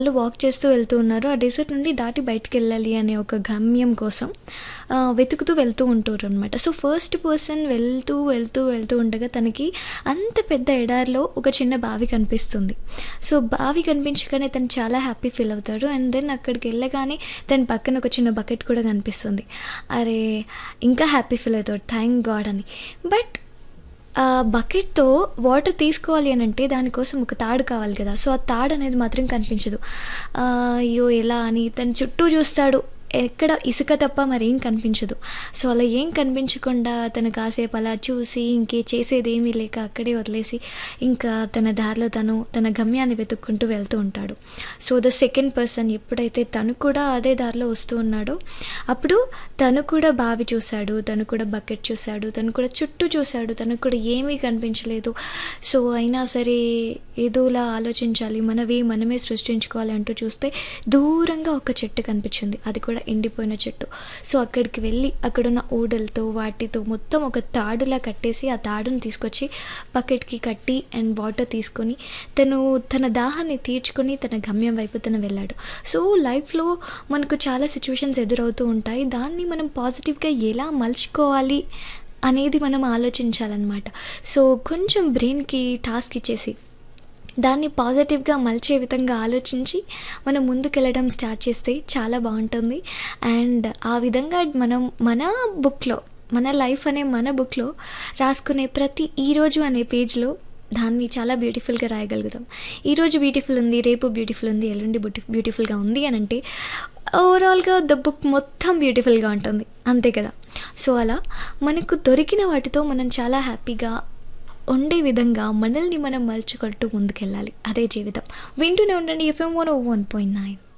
వాళ్ళు వాక్ చేస్తూ వెళ్తూ ఉన్నారు. ఆ డెజర్ట్ నుండి దాటి బయటికెళ్ళాలి అనే ఒక గమ్యం కోసం ఆహ్, వెతుకుతూ వెళ్తూ ఉంటారనమాట. సో, ఫస్ట్ పర్సన్ వెళ్తూ, వెళ్తూ, వెళ్తూ ఉండగా తనకి అంత పెద్ద ఎడారిలో ఒక చిన్న బావి కనిపిస్తుంది. సో, బావి కనిపించగానే తను చాలా హ్యాపీ ఫీల్ అవుతాడు. అండ్ దెన్ అక్కడికెళ్ళగానే తన పక్కన ఒక చిన్న బకెట్ కూడా కనిపిస్తుంది. అరే! ఇంకా హ్యాపీ ఫీల్ అవుతాడు. థాంక్ గాడ్ అని. బట్ ఆ బకెట్‌తో వాటర్ తీసుకోవాలి అనంటే దానికోసం ఒక తాడు కావాలి కదా! సో, ఆ తాడు అనేది మాత్రం కనిపించదు. ఆహ్, అయ్యో! ఎలా అని తను చుట్టూ చూస్తాడు. ఎక్కడ ఇసుక తప్ప మరేం కనిపించదు. సో, అలా ఏం కనిపించకుండా తను కాసేపు అలా చూసి ఇంకే చేసేదేమీ లేక అక్కడే వదిలేసి ఇంకా తన దారిలో తను తన గమ్యాన్ని వెతుక్కుంటూ వెళ్తూ ఉంటాడు. సో, ద సెకండ్ పర్సన్ ఎప్పుడైతే తను కూడా అదే దారిలో వస్తూ ఉన్నాడో అప్పుడు తను కూడా బావి చూసాడు. తను కూడా బకెట్ చూసాడు. తను కూడా చుట్టూ చూసాడు. తనకు కూడా ఏమీ కనిపించలేదు. సో, అయినా సరే ఏదోలా ఆలోచించాలి. మనవి మనమే సృష్టించుకోవాలి అంటూ చూస్తే దూరంగా ఒక చెట్టు కనిపించింది. అది కూడా ఎండిపోయిన చెట్టు. సో, అక్కడికి వెళ్ళి అక్కడున్న ఊడలతో వాటితో మొత్తం ఒక తాడులా కట్టేసి ఆ తాడుని తీసుకొచ్చి బకెట్‌కి కట్టి అండ్ వాటర్ తీసుకొని తను తన దాహాన్ని తీర్చుకొని తన గమ్యం వైపు తను వెళ్ళాడు. సో, లైఫ్‌లో మనకు చాలా సిట్యుయేషన్స్ ఎదురవుతూ ఉంటాయి. దాన్ని మనం పాజిటివ్‌గా ఎలా మలుచుకోవాలి అనేది మనం ఆలోచించాలనమాట. సో, కొంచెం బ్రెయిన్‌కి టాస్క్ ఇచ్చేసి దాన్ని పాజిటివ్‌గా మలిచే విధంగా ఆలోచించి మనం ముందుకెళ్ళడం స్టార్ట్ చేస్తే చాలా బావుంటుంది. అండ్ ఆ విధంగా మనం మన బుక్‌లో మన లైఫ్ అనే మన బుక్‌లో రాసుకునే ప్రతి ఈరోజు అనే పేజ్‌లో దాన్ని చాలా బ్యూటిఫుల్‌గా రాయగలుగుతాం. ఈరోజు బ్యూటిఫుల్ ఉంది. రేపు బ్యూటిఫుల్ ఉంది. ఎల్లుండి బ్యూటి బ్యూటిఫుల్‌గా ఉంది అనంటే ఓవరాల్‌గా ద బుక్ మొత్తం బ్యూటిఫుల్‌గా ఉంటుంది. అంతే కదా! సో, అలా మనకు దొరికిన వాటితో మనం చాలా హ్యాపీగా ఉండే విధంగా మనల్ని మనం మలుచుకుంటూ ముందుకెళ్ళాలి. అదే జీవితం. వింటూనే ఉండండి ఎఫ్ఎం 101.9